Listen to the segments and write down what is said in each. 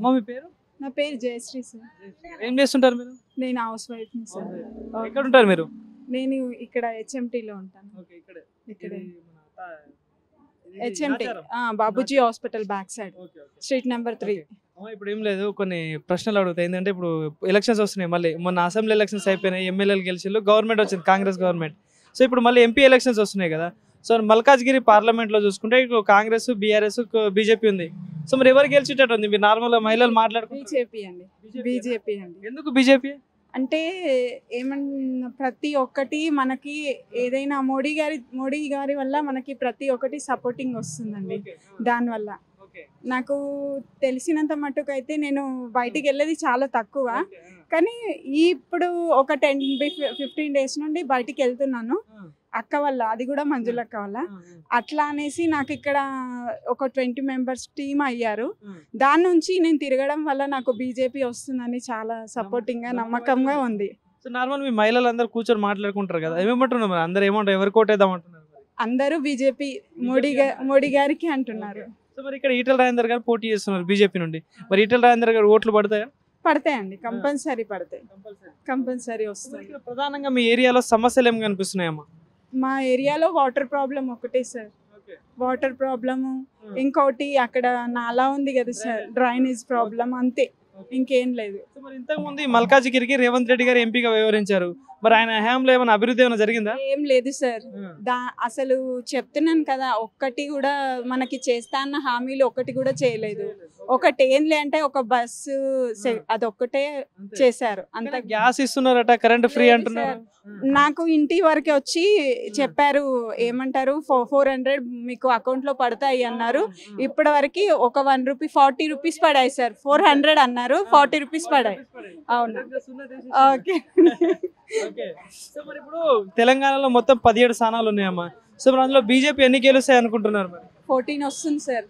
అమ్మ మీ పేరు నా పేరు జయశ్రీ సార్ ఏం చేస్తుంటారు మీరు నేను హౌస్ వైఫ్ని సార్ ఎక్కడ ఉంటారు మీరు నేను ఇక్కడ హెచ్ఎంటీలో ఉంటాను ఓకే ఇక్కడే ఇక్కడే ఇది మన తా- ఇది HMT Nacharam. Babuji hospital back side okay, okay. Street number three okay. అమ్మ, ఇప్పుడు ఏం లేదు కొన్ని ప్రశ్నలు అడుగుతాయి ఏంటంటే ఇప్పుడు ఎలక్షన్స్ వస్తున్నాయి మళ్ళీ మొన్న అసెంబ్లీ ఎలక్షన్స్ అయిపోయినాయి ఎమ్మెల్యేలు గెలిచిళ్ళు గవర్నమెంట్ వచ్చింది కాంగ్రెస్ గవర్నమెంట్ సో ఇప్పుడు మళ్ళీ ఎంపీ ఎలక్షన్స్ వస్తున్నాయి కదా సో మల్కాజ్గిరి పార్లమెంట్ లో చూసుకుంటే ఇటు కాంగ్రెస్ బీఆర్ఎస్ బీజేపీ ఉంది సో మరి ఎవరు గెలిచేటట్టు ఉంది మీరు నార్మల్ గా మహిళలు మాట్లాడుకుంటారు బీజేపీ అండి బీజేపీ అండి ఎందుకు బీజేపీ అంటే ఏమన్నా ప్రతి ఒక్కటి మనకి ఏదైనా మోడీ గారి మోడీ గారి వల్ల మనకి ప్రతి ఒక్కటి సపోర్టింగ్ వస్తుందండి దానివల్ల నాకు తెలిసినంత మట్టుకు అయితే నేను బయటికి వెళ్ళేది చాలా తక్కువ కానీ ఈ ఇప్పుడు ఒక టెన్ ఫిఫ్టీన్ డేస్ నుండి బయటికి వెళ్తున్నాను అక్క వల్ల అది కూడా మంజులక్క వల్ల అట్లా అనేసి నాకు ఇక్కడ ఒక ట్వంటీ మెంబర్స్ టీమ్ అయ్యారు దాని నుంచి నేను తిరగడం వల్ల నాకు బీజేపీ వస్తుందని చాలా సపోర్టింగ్ గా నమ్మకంగా ఉంది సో నార్మల్ మీ మహిళలు అందరూ కూర్చొని మాట్లాడుకుంటారు కదా ఏమేమంటున్నారు మరి అందరు ఏమంటారు ఎవరు కోటేద్దాం అంటున్నారు మరి? అందరూ బీజేపీ మోడీ గా మోడీ గారికి అంటున్నారు సో మరి ఇక్కడ ఈటల రాజేందర్ గారు పోటీ చేస్తున్నారు బీజేపీ నుండి మరి ఈటల రాజేందర్ గారు ఓట్లు పడతాయా పడతాయండి కంపల్సరీ పడతాయి కంపల్సరీ మరి వస్తుంది ఇక్కడ ప్రధానంగా మీ ఏరియాలో సమస్యలు ఏం కనిపిస్తున్నాయమ్మా మా ఏరియాలో వాటర్ ప్రాబ్లం ఒకటే సార్ వాటర్ ప్రాబ్లము ఇంకోటి అక్కడ నాలా ఉంది కదా సార్ డ్రైనేజ్ ప్రాబ్లం అంతే ఇంకేం లేదు సో మరి ఇంతకు ముందు ఈ మల్కాజిగిరికి రేవంత్ రెడ్డి గారు ఎంపీగా వ్యవహరించారు మరి ఆయన హయాంలో ఏమైనా అభివృద్ధి ఏమైనా జరిగిందా ఏం లేదు సార్ దా అసలు చెప్తున్నాను కదా ఒక్కటి కూడా మనకి చేస్తా అన్న హామీలు ఒక్కటి కూడా చేయలేదు ఒకటి ఏంలే అంటే ఒక బస్సు సె- అదొక్కటే చేశారు అంత అంత గ్యాస్ ఇస్తున్నారట కరెంట్ ఫ్రీ లేదు అంటున్నారు నాకు ఇంటి వరకు వచ్చి చెప్పారు ఏమంటారు ఫోర్ హండ్రెడ్ మీకు అకౌంట్ లో పడతాయి అన్నారు ఇప్పటి వరకు ఒక వన్ రూపీ ఫార్టీ రూపీస్ పడాయి సార్ ఫోర్ హండ్రెడ్ అన్నారు ఫార్టీ రూపీస్ పడాయి అవును ఓకే ఓకే. సో మరి ఇప్పుడు తెలంగాణలో మొత్తం పదిహేడు స్థానాలు ఉన్నాయమ్మా సో మరి అందులో బీజేపీ ఎన్ని గెలుస్తాయి అనుకుంటున్నారు మరి ఫోర్టీన్ వస్తుంది సార్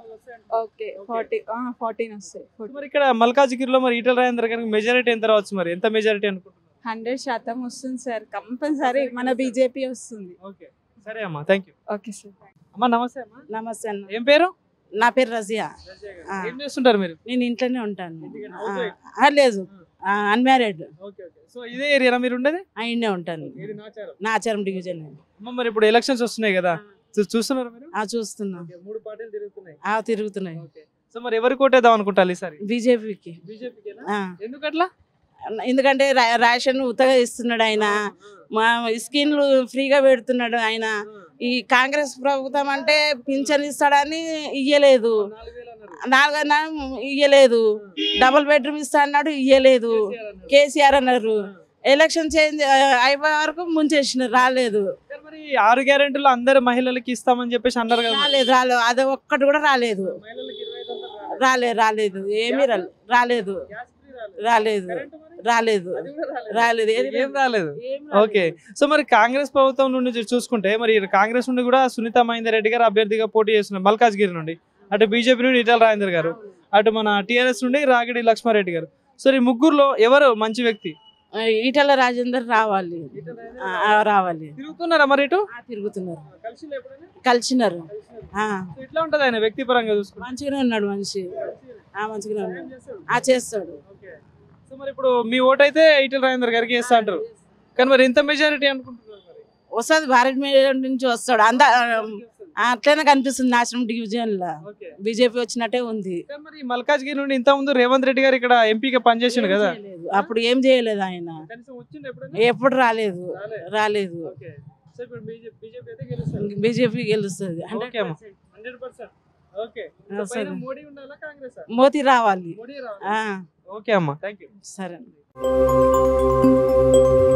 ఓకే ఫార్టీ ఫార్టీన్ వస్తాయి మరి ఇక్కడ మల్కాజిగిరిలో మరి ఈటల రాజేందర్ గారికి మెజారిటీ ఎంత రావచ్చు మరి ఎంత మెజారిటీ అనుకుంటున్నారు హండ్రెడ్ శాతం వస్తుంది సార్ కంపల్సరీ మన బీజేపీ వస్తుంది ఓకే సరే అమ్మా థ్యాంక్ యూ ఓకే సార్ అమ్మా నమస్తే అమ్మా నమస్తే అన్న ఏం పేరు నా పేరు రజియా ఆ. ఏం చేస్తుంటారు మీరు నేను ఇంట్లోనే ఉంటాను ఇంటికేనా? ఆ, House wife? ఆ, లేదు అన్మ్యారీడ్ ఓకే ఓకే సో ఇదే ఏరియా మీరు ఉండేది ఆయనే ఉంటాను ఇది నాచారం నాచారం డివిజన్ అమ్మ మరి ఇప్పుడు ఎలక్షన్స్ వస్తున్నాయి కదా చూ- చూస్తున్నారా మీరు ఆ చూస్తున్నా ఓకే, మూడు పార్టీలు తిరుగుతున్నాయి ఆ తిరుగుతున్నాయి ఓకే సో మరి ఎవరు కొట్టేద్దాం అనుకుంటారు ఈసారి బీజేపీకి బీజేపీకి ఎందుకట్లా ఎందుకంటే రా- రేషన్ ఉత్తగా ఇస్తున్నాడు ఆయన మా స్కీన్లు ఫ్రీగా పెడుతున్నాడు ఆయన ఈ కాంగ్రెస్ ప్రభుత్వం అంటే పింఛన్ ఇస్తాడని ఇయ్యలేదు నాలుగన్న ఇయ్యలేదు డబుల్ బెడ్రూమ్ ఇస్తా అన్నాడు ఇయ్యలేదు కేసీఆర్ అన్నారు ఎలక్షన్ చేంజ్ అయిపోయే వరకు ముంచేసినారు రాలేదు కానీ మరి ఆరు గ్యారెంటీలు అందరు మహిళలకి ఇస్తామని చెప్పేసి అన్నారు కదా మరి. రాలేదు రాలేదు అది ఒక్కటి కూడా రాలేదు మహిళలకి ఇరవై ఐదు వందలు రాలేదు. రాలేదు రాలేదు ఏమీ రాలేదు రాలేదు గ్యాస్ ఫ్రీ రాలేదు. రాలేదు కరెంటు మరి? రాలేదు అది కూడా రాలేదు. రాలేదు ఏది ఏం రాలేదు ఏం ఓకే సో మరి కాంగ్రెస్ ప్రభుత్వం నుండి చూ- చూసుకుంటే మరి కాంగ్రెస్ నుండి కూడా సునీత మహేందర్ రెడ్డి గారు అభ్యర్థిగా పోటీ చేస్తున్నారు మల్కాజ్గిరి నుండి అటు బీజేపీ నుండి ఈటల రాజేందర్ గారు అటు మన టిఆర్ఎస్ నుండి రాగిడి లక్ష్మారెడ్డి గారు సో ఈ ముగ్గురులో ఎవరు మంచి వ్యక్తి ఈటల రాజేందర్ రావాలి ఆ, ఆ, రావాలి తిరుగుతున్నారా మరి ఇటు ఆ, తిరుగుతున్నారు కలిసి ఎప్పుడైనా కలిసినారు ఆ, సో ఎట్లా ఉంటది ఆయన వ్యక్తిపరంగా చూసుకుంటే మంచిగానే ఉన్నాడు మనిషి ఆ మంచిగానే ఉన్నాడు ఆ చేస్తాడు సో మరి ఇప్పుడు మీ ఓటు అయితే ఈటల రాజేందర్ గారికి వేస్తా అంటారు కానీ మరి ఎంత మెజారిటీ అనుకుంటున్నారు మరి వస్తుంది భారత్ మీడియం నుంచి వస్తాడు అంద ఆ, అట్లనే కనిపిస్తుంది నాశనం డివిజన్ లో ఓకే బీజేపీ వచ్చినట్టే ఉంది కానీ మరి మల్కాజ్గిరి నుండి ఇంత ముందు రేవంత్ రెడ్డి గారు ఇక్కడ ఎంపీగా పనిచేసిండు కదా ఏం చేయలేదు. అప్పుడు ఏం చేయలేదు ఆయన కనీసం వచ్చిండు ఎప్పుడైనా ఎప్పుడు రాలేదు రాలే. రాలేదు ఓకే సో ఇప్పుడు బీజేపీ బీజేపీ అయితే గెలుస్తుంది బీజేపీ గెలుస్తుంది ఓకే అమ్మా హండ్రెడ్ పర్సెంట్ ఓకే ఆ, సరే. మోడీ ఉండాలా కాంగ్రెస్ మోతీ రావాలి మోడీ రావాలి ఆ, ఓకే అమ్మా థ్యాంక్ యూ సరే